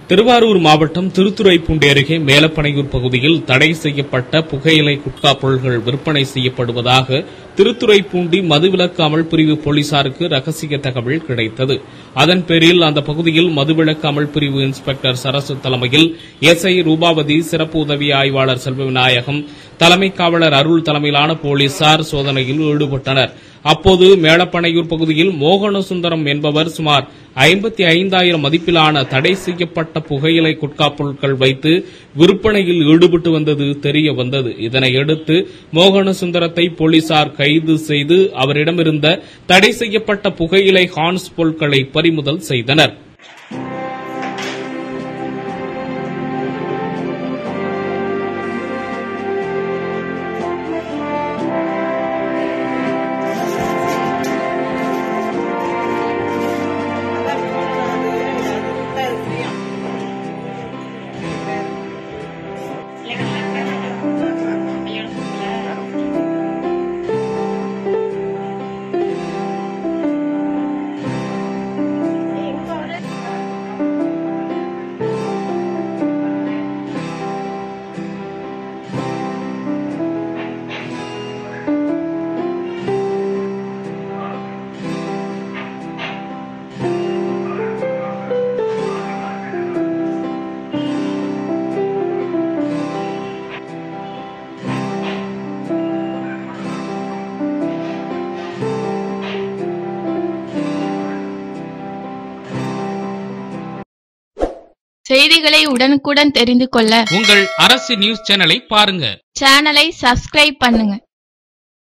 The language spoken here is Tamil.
திருவாரூர் மாவட்டம் திருத்துறைப்பூண்டி அருகே மேலப்பனையூர் பகுதியில் தடை செய்யப்பட்ட புகையிலை குட்கா பொருள்கள் விற்பனை செய்யப்படுவதாக திருத்துறைப்பூண்டி மதுவிலக்கு அமல்பிரிவு போலீசாருக்கு ரகசிய தகவல் கிடைத்தது அதன் பேரில் அந்த பகுதியில் மதுவிலக்கு அமல்பிரிவு இன்ஸ்பெக்டர் சரசு தலைமையில் எஸ்ஐ ரூபாவதி சிறப்பு உதவி ஆய்வாளர் செல்வவிநாயகம் தலைமை காவலர் அருள் தலைமையிலான போலீசார் சோதனையில் ஈடுபட்டனர் அப்போது மேலப்பனையூர் பகுதியில் மோகனசுந்தரம் என்பவர் சுமார் ஐம்பத்தி ஐந்தாயிரம் மதிப்பிலான தடை செய்யப்பட்ட புகையிலை குட்கா பொருட்கள் வைத்து விற்பனையில் ஈடுபட்டு வந்தது தெரிய வந்தது இதனையடுத்து மோகனசுந்தரத்தை போலீசார் கைது செய்து அவரிடமிருந்த தடை செய்யப்பட்ட புகையிலை ஹான்ஸ் பொருட்களை பறிமுதல் செய்தனர் செய்திகளை உடனுக்குடன் தெரிந்து கொள்ள உங்கள் அரசு நியூஸ் சேனலை பாருங்க சேனலை சப்ஸ்கிரைப் பண்ணுங்க